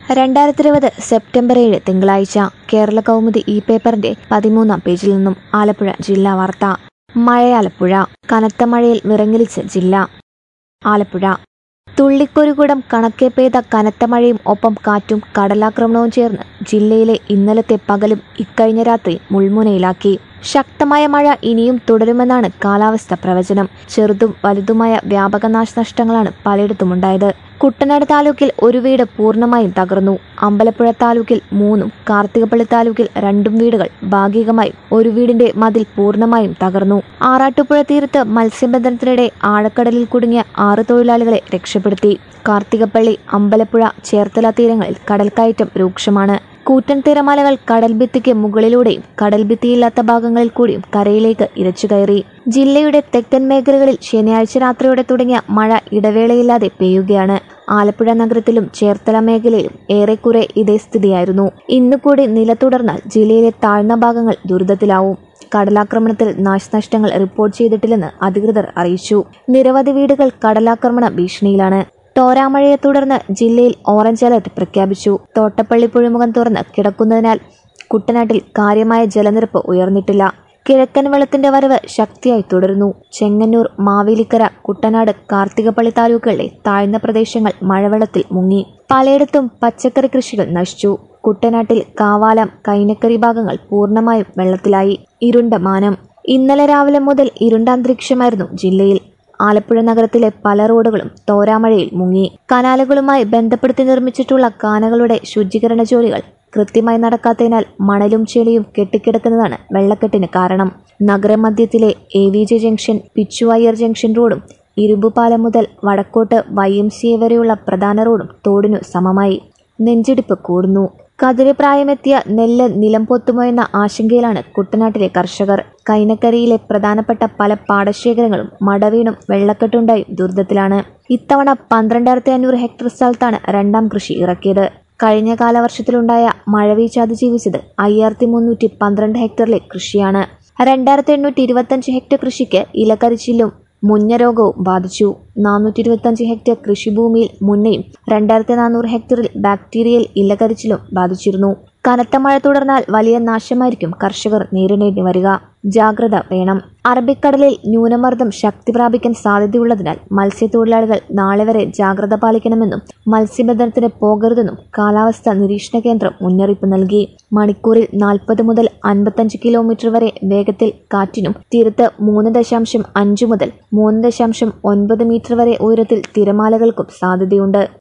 രണ്ടായിരത്തി ഇരുപത് സെപ്റ്റംബർ ഏഴ് തിങ്കളാഴ്ച കേരള കൗമുദി ഈ പേപ്പറിന്റെ പതിമൂന്നാം പേജിൽ നിന്നും ആലപ്പുഴ ജില്ലാ വാർത്ത മഴയാലപ്പുഴ കനത്ത മഴയിൽ വിറങ്ങലിച്ച് ജില്ല ആലപ്പുഴ തുള്ളിക്കൊരുകുടം കണക്കെ പെയ്ത കനത്ത മഴയും ഒപ്പം കാറ്റും കടലാക്രമണവും ചേർന്ന് ജില്ലയിലെ ഇന്നലത്തെ പകലും ഇക്കഴിഞ്ഞ രാത്രി മുൾമുനയിലാക്കി ശക്തമായ മഴ ഇനിയും തുടരുമെന്നാണ് കാലാവസ്ഥ പ്രവചനം ചെറുതും വലുതുമായ വ്യാപക നാശനഷ്ടങ്ങളാണ് പലയിടത്തുമുണ്ടായത് കുട്ടനാട് താലൂക്കിൽ ഒരു വീട് പൂർണ്ണമായും തകർന്നു അമ്പലപ്പുഴ താലൂക്കിൽ മൂന്നും കാർത്തികപ്പള്ളി താലൂക്കിൽ രണ്ടും വീടുകൾ ഭാഗികമായും ഒരു വീടിന്റെ മതിൽ പൂർണ്ണമായും തകർന്നു ആറാട്ടുപുഴ തീരത്ത് മത്സ്യബന്ധനത്തിനിടെ ആഴക്കടലിൽ കുടുങ്ങിയ ആറ് തൊഴിലാളികളെ രക്ഷപ്പെടുത്തി കാർത്തികപ്പള്ളി അമ്പലപ്പുഴ ചേർത്തല തീരങ്ങളിൽ കടൽക്കയറ്റം രൂക്ഷമാണ് കൂറ്റൻ തിരമാലകൾ കടൽഭിത്തിക്ക് മുകളിലൂടെയും കടൽഭിത്തിയില്ലാത്ത ഭാഗങ്ങളിൽ കൂടിയും കരയിലേക്ക് ഇരച്ചു കയറി ജില്ലയുടെ തെക്കൻ മേഖലകളിൽ ശനിയാഴ്ച രാത്രിയോടെ തുടങ്ങിയ മഴ ഇടവേളയില്ലാതെ പെയ്യുകയാണ് ആലപ്പുഴ നഗരത്തിലും ചേർത്തല മേഖലയിലും ഏറെക്കുറെ ഇതേ സ്ഥിതിയായിരുന്നു ഇന്ന് കൂടി നില തുടർന്നാൽ ജില്ലയിലെ താഴ്ന്ന ഭാഗങ്ങൾ ദുരിതത്തിലാവും കടലാക്രമണത്തിൽ നാശനഷ്ടങ്ങൾ റിപ്പോർട്ട് ചെയ്തിട്ടില്ലെന്ന് അധികൃതർ അറിയിച്ചു നിരവധി വീടുകൾ കടലാക്രമണ ഭീഷണിയിലാണ് തോരാമഴയെ തുടർന്ന് ജില്ലയിൽ ഓറഞ്ച് അലർട്ട് പ്രഖ്യാപിച്ചു തോട്ടപ്പള്ളി പുഴിമുഖം തുറന്ന് കിടക്കുന്നതിനാൽ കുട്ടനാട്ടിൽ കാര്യമായ ജലനിരപ്പ് ഉയർന്നിട്ടില്ല കിഴക്കൻ വെള്ളത്തിന്റെ വരവ് ശക്തിയായി തുടരുന്നു ചെങ്ങന്നൂർ മാവേലിക്കര കുട്ടനാട് കാർത്തികപ്പള്ളി താലൂക്കുകളിലെ താഴ്ന്ന പ്രദേശങ്ങൾ മഴവെള്ളത്തിൽ മുങ്ങി പലയിടത്തും പച്ചക്കറി കൃഷികൾ നശിച്ചു കുട്ടനാട്ടിൽ കാവാലം കൈനക്കരി ഭാഗങ്ങൾ പൂർണ്ണമായും വെള്ളത്തിലായി ഇരുണ്ട മാനം ഇന്നലെ രാവിലെ മുതൽ ഇരുണ്ട അന്തരീക്ഷമായിരുന്നു ജില്ലയിൽ ആലപ്പുഴ നഗരത്തിലെ പല റോഡുകളും തോരാമഴയിൽ മുങ്ങി കനാലുകളുമായി ബന്ധപ്പെടുത്തി നിർമ്മിച്ചിട്ടുള്ള കാനകളുടെ ശുചീകരണ ജോലികൾ കൃത്യമായി നടക്കാത്തതിനാൽ മണലും ചെളിയും കെട്ടിക്കിടക്കുന്നതാണ് വെള്ളക്കെട്ടിന് കാരണം നഗരമധ്യത്തിലെ A V J junction Pichuvayyar junction റോഡും ഇരുമ്പുപാലം മുതൽ വടക്കോട്ട് വൈ എം സി എ വരെയുള്ള പ്രധാന റോഡും തോടിനു സമമായി നെഞ്ചിടിപ്പ് കൂടുന്നു കതിരപ്രായമെത്തിയ നെല്ല് നിലം പൊത്തുമോ എന്ന ആശങ്കയിലാണ് കുട്ടനാട്ടിലെ കർഷകർ കൈനക്കരിയിലെ പ്രധാനപ്പെട്ട പല പാടശേഖരങ്ങളും മടവീണും വെള്ളക്കെട്ടുണ്ടായും ദുരിതത്തിലാണ് ഇത്തവണ പന്ത്രണ്ടായിരത്തി അഞ്ഞൂറ് ഹെക്ടർ സ്ഥലത്താണ് രണ്ടാം കൃഷി ഇറക്കിയത് കഴിഞ്ഞ കാലവർഷത്തിലുണ്ടായ മഴവീഴ്ച അതിജീവിച്ചത് അയ്യായിരത്തി മുന്നൂറ്റി പന്ത്രണ്ട് ഹെക്ടറിലെ കൃഷിയാണ് രണ്ടായിരത്തി എണ്ണൂറ്റി ഇരുപത്തഞ്ച് ഹെക്ടർ കൃഷിക്ക് ഇലകരിച്ചിലും മുഞ്ഞരോഗവും ബാധിച്ചു നാനൂറ്റി ഇരുപത്തഞ്ച് ഹെക്ടർ കൃഷിഭൂമിയിൽ മുന്നയും രണ്ടായിരത്തി നാനൂറ് ഹെക്ടറിൽ ബാക്ടീരിയൽ ഇലകരിച്ചിലും ബാധിച്ചിരുന്നു കനത്ത മഴ തുടർന്നാൽ വലിയ നാശമായിരിക്കും കർഷകർ നേരിടേണ്ടി വരിക ജാഗ്രത വേണം അറബിക്കടലിൽ ന്യൂനമർദ്ദം ശക്തി പ്രാപിക്കാൻ സാധ്യതയുള്ളതിനാൽ മത്സ്യത്തൊഴിലാളികൾ നാളെ വരെ ജാഗ്രത പാലിക്കണമെന്നും മത്സ്യബന്ധനത്തിന് പോകരുതെന്നും കാലാവസ്ഥാ നിരീക്ഷണ കേന്ദ്രം മുന്നറിയിപ്പ് നൽകി മണിക്കൂറിൽ നാൽപ്പത് മുതൽ അൻപത്തഞ്ച് കിലോമീറ്റർ വരെ വേഗത്തിൽ കാറ്റിനും തീരത്ത് മൂന്ന് ദശാംശം അഞ്ച് മുതൽ മൂന്ന് ദശാംശം ഒൻപത് മീറ്റർ വരെ ഉയരത്തിൽ തിരമാലകൾക്കും സാധ്യതയുണ്ട്